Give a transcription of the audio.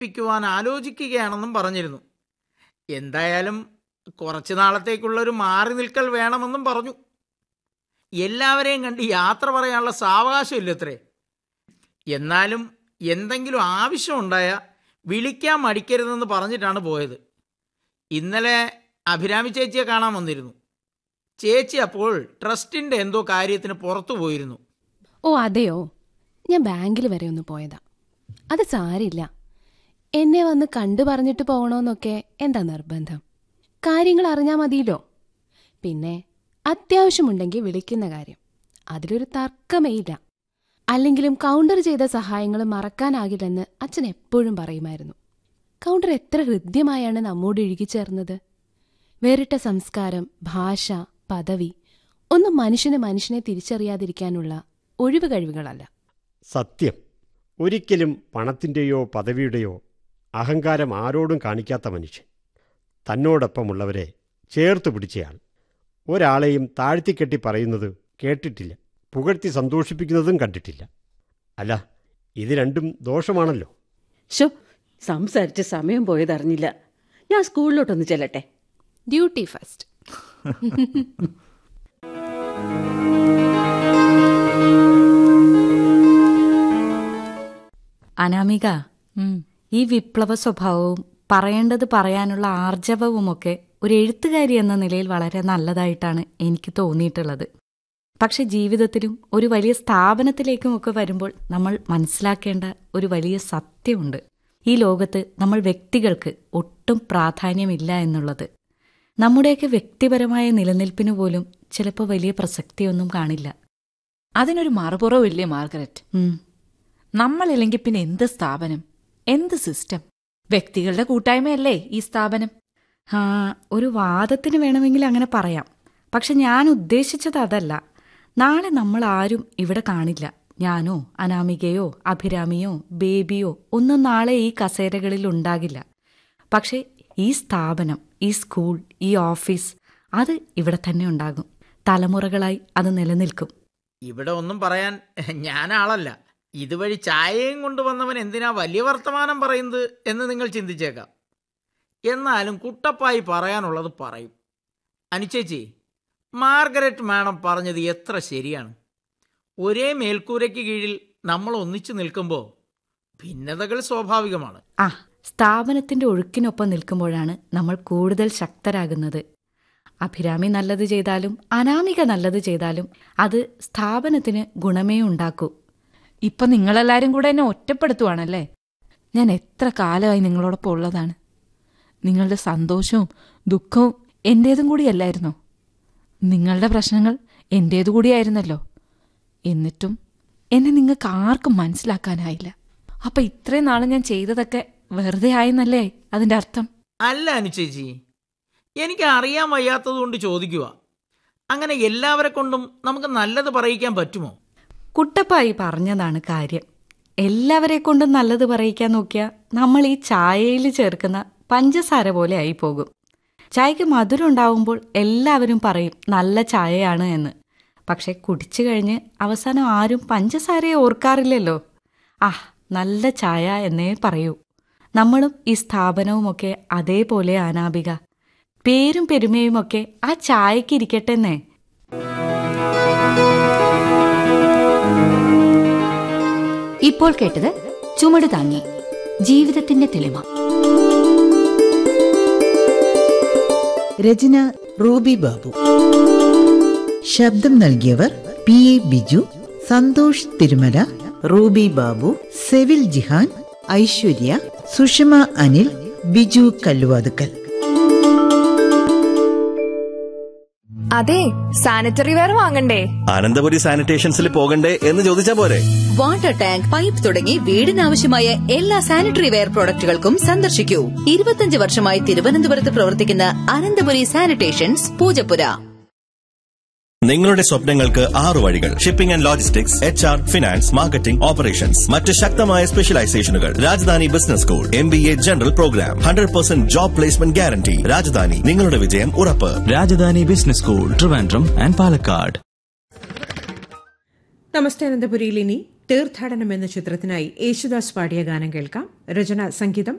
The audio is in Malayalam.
പ്പിക്കുവാൻ ആലോചിക്കുകയാണെന്നും പറഞ്ഞിരുന്നു എന്തായാലും കുറച്ചു നാളത്തേക്കുള്ളൊരു മാറി നിൽക്കൽ വേണമെന്നും പറഞ്ഞു എല്ലാവരെയും കണ്ട് യാത്ര പറയാനുള്ള സാവകാശമില്ലത്രേ എന്നാലും എന്തെങ്കിലും ആവശ്യമുണ്ടായ വിളിക്കാൻ മടിക്കരുതെന്ന് പറഞ്ഞിട്ടാണ് പോയത് ഇന്നലെ അഭിരാമി ചേച്ചിയെ കാണാൻ വന്നിരുന്നു ചേച്ചി അപ്പോൾ ട്രസ്റ്റിൻ്റെ എന്തോ കാര്യത്തിന് പുറത്തു പോയിരുന്നു ഓ അതെയോ ഞാൻ ബാങ്കിൽ വരെ ഒന്ന് പോയതാ അത് സാരില്ല എന്നെ വന്ന് കണ്ടു പറഞ്ഞിട്ട് പോകണമെന്നൊക്കെ എന്താ നിർബന്ധം കാര്യങ്ങൾ അറിഞ്ഞാൽ മതിയല്ലോ പിന്നെ അത്യാവശ്യമുണ്ടെങ്കിൽ വിളിക്കുന്ന കാര്യം അതിലൊരു തർക്കമേ ഇല്ല അല്ലെങ്കിലും കൗണ്ടർ ചെയ്ത സഹായങ്ങൾ മറക്കാനാകില്ലെന്ന് അച്ഛൻ എപ്പോഴും പറയുമായിരുന്നു കൗണ്ടർ എത്ര ഹൃദ്യമായാണ് നമ്മോട് ഇഴുകിച്ചേർന്നത് വേറിട്ട സംസ്കാരം ഭാഷ പദവി ഒന്നും മനുഷ്യന് മനുഷ്യനെ തിരിച്ചറിയാതിരിക്കാനുള്ള ഒഴിവ് കഴിവുകളല്ല സത്യം ഒരിക്കലും പണത്തിൻ്റെയോ പദവിയുടെയോ അഹങ്കാരം ആരോടും കാണിക്കാത്ത മനുഷ്യൻ തന്നോടൊപ്പമുള്ളവരെ ചേർത്ത് പിടിച്ചയാൾ ഒരാളെയും താഴ്ത്തിക്കെട്ടി പറയുന്നത് കേട്ടിട്ടില്ല പുകഴ്ത്തി സന്തോഷിപ്പിക്കുന്നതും കണ്ടിട്ടില്ല അല്ല ഇത് രണ്ടും ദോഷമാണല്ലോ ഷോ സംസാരിച്ച് സമയം പോയതറിഞ്ഞില്ല ഞാൻ സ്കൂളിലോട്ടൊന്ന് ചെല്ലട്ടെ ഡ്യൂട്ടി ഫസ്റ്റ് അനാമിക ഈ വിപ്ലവ സ്വഭാവവും പറയേണ്ടത് പറയാനുള്ള ആർജവവുമൊക്കെ ഒരു എഴുത്തുകാരി എന്ന നിലയിൽ വളരെ നല്ലതായിട്ടാണ് എനിക്ക് തോന്നിയിട്ടുള്ളത് പക്ഷെ ജീവിതത്തിലും ഒരു വലിയ സ്ഥാപനത്തിലേക്കുമൊക്കെ വരുമ്പോൾ നമ്മൾ മനസ്സിലാക്കേണ്ട ഒരു വലിയ സത്യമുണ്ട് ഈ ലോകത്ത് നമ്മൾ വ്യക്തികൾക്ക് ഒട്ടും പ്രാധാന്യമില്ല എന്നുള്ളത് നമ്മുടെയൊക്കെ വ്യക്തിപരമായ നിലനിൽപ്പിന് പോലും ചിലപ്പോൾ വലിയ പ്രസക്തിയൊന്നും കാണില്ല അതിനൊരു മറുപുറവില്ലേ മാർഗരറ്റ് ഉം. നമ്മളില്ലെങ്കിൽ പിന്നെ എന്ത് സ്ഥാപനം എന്ത് സിസ്റ്റം വ്യക്തികളുടെ കൂട്ടായ്മയല്ലേ ഈ സ്ഥാപനം ആ ഒരു വാദത്തിന് വേണമെങ്കിൽ അങ്ങനെ പറയാം പക്ഷെ ഞാൻ ഉദ്ദേശിച്ചത് അതല്ല നാളെ നമ്മൾ ആരും ഇവിടെ കാണില്ല ഞാനോ അനാമികയോ അഭിരാമിയോ ബേബിയോ ഒന്നും നാളെ ഈ കസേരകളിൽ ഉണ്ടാകില്ല പക്ഷെ ഈ സ്ഥാപനം ഈ സ്കൂൾ ഈ ഓഫീസ് അത് ഇവിടെ തന്നെ ഉണ്ടാകും തലമുറകളായി അത് നിലനിൽക്കും ഇവിടെ ഒന്നും പറയാൻ ഞാൻ ആളല്ല ഇതുവഴി ചായയും കൊണ്ടുവന്നവൻ എന്തിനാ വലിയ വർത്തമാനം പറയുന്നത് എന്ന് നിങ്ങൾ ചിന്തിച്ചേക്കാം എന്നാലും കുട്ടപ്പായി പറയാനുള്ളത് പറയും അനുചേച്ചി മാർഗരറ്റ് മാഡം പറഞ്ഞത് എത്ര ശരിയാണ് ഒരേ മേൽക്കൂരയ്ക്ക് കീഴിൽ നമ്മൾ ഒന്നിച്ചു നിൽക്കുമ്പോൾ ഭിന്നതകൾ സ്വാഭാവികമാണ് ആ സ്ഥാപനത്തിന്റെ ഒഴുക്കിനൊപ്പം നിൽക്കുമ്പോഴാണ് നമ്മൾ കൂടുതൽ ശക്തരാകുന്നത് അഭിരാമി നല്ലത് ചെയ്താലും അനാമിക നല്ലത് ചെയ്താലും അത് സ്ഥാപനത്തിന് ഗുണമേ ഉണ്ടാക്കൂ ഇപ്പൊ നിങ്ങളെല്ലാരും കൂടെ എന്നെ ഒറ്റപ്പെടുത്തുവാണല്ലേ ഞാൻ എത്ര കാലമായി നിങ്ങളോടൊപ്പം ഉള്ളതാണ് നിങ്ങളുടെ സന്തോഷവും ദുഃഖവും എന്റേതും കൂടിയല്ലായിരുന്നോ നിങ്ങളുടെ പ്രശ്നങ്ങൾ എന്റേതു കൂടിയായിരുന്നല്ലോ എന്നിട്ടും എന്നെ നിങ്ങൾക്ക് ആർക്കും മനസ്സിലാക്കാനായില്ല അപ്പൊ ഇത്രയും നാള് ഞാൻ ചെയ്തതൊക്കെ വെറുതെ ആയെന്നല്ലേ അതിന്റെ അർത്ഥം അല്ല അനുചേച്ചി എനിക്ക് അറിയാൻ വയ്യാത്തതുകൊണ്ട് ചോദിക്കുക അങ്ങനെ എല്ലാവരെ കൊണ്ടും നമുക്ക് നല്ലത് പറയിക്കാൻ പറ്റുമോ കുട്ടപ്പായി പറഞ്ഞതാണ് കാര്യം എല്ലാവരെ കൊണ്ടും നല്ലത് പറയിക്കാൻ നോക്കിയാൽ നമ്മൾ ഈ ചായയിൽ ചേർക്കുന്ന പഞ്ചസാര പോലെ ആയി പോകും ചായക്ക് മധുരം ഉണ്ടാവുമ്പോൾ എല്ലാവരും പറയും നല്ല ചായയാണ് എന്ന് പക്ഷെ കുടിച്ചു കഴിഞ്ഞ് അവസാനം ആരും പഞ്ചസാരയെ ഓർക്കാറില്ലല്ലോ ആ നല്ല ചായ എന്നേ പറയൂ നമ്മളും ഈ സ്ഥാപനവുമൊക്കെ അതേപോലെ അനാപിക പേരും പെരുമയുമൊക്കെ ആ ചായക്ക് ഇരിക്കട്ടെന്നേ ഇപ്പോൾ കേട്ടത് ചുമട് താങ്ങി ജീവിതത്തിന്റെ തെളിമ രചന റൂബി ബാബു ശബ്ദം നൽകിയവർ പി എ ബിജു സന്തോഷ് തിരുമല റൂബി ബാബു സെവിൽ ജിഹാൻ ഐശ്വര്യ സുഷമ അനിൽ ബിജു കല്ലുവാതുക്കൽ അതെ സാനിറ്ററി വെയർ വാങ്ങണ്ടേ അനന്തപുരി സാനിറ്റേഷൻസിൽ പോകണ്ടേ എന്ന് ചോദിച്ചാ പോരെ വാട്ടർ ടാങ്ക് പൈപ്പ് തുടങ്ങി വീടിനാവശ്യമായ എല്ലാ സാനിറ്ററി വെയർ പ്രോഡക്റ്റുകൾക്കും സന്ദർശിക്കൂ ഇരുപത്തിയഞ്ച് വർഷമായി തിരുവനന്തപുരത്ത് പ്രവർത്തിക്കുന്ന അനന്തപുരി സാനിറ്റേഷൻസ് പൂജപ്പുര നിങ്ങളുടെ സ്വപ്നങ്ങൾക്ക് ആറു വഴികൾ shipping and logistics H R finance marketing operations മറ്റ് ശക്തമായ സ്പെഷ്യലൈസേഷനുകൾ Rajadhani business school M B A general program hundred percent job placement guarantee Rajadhani നിങ്ങളുടെ വിജയം ഉറപ്പ് Rajadhani business school Trivandrum and Palakkad നമസ്തേ അനന്തപുരിയിൽ ഇനി തീർത്ഥാടനം എന്ന ചിത്രത്തിനായി യേശുദാസ് പാടിയ ഗാനം കേൾക്കാം രചന സംഗീതം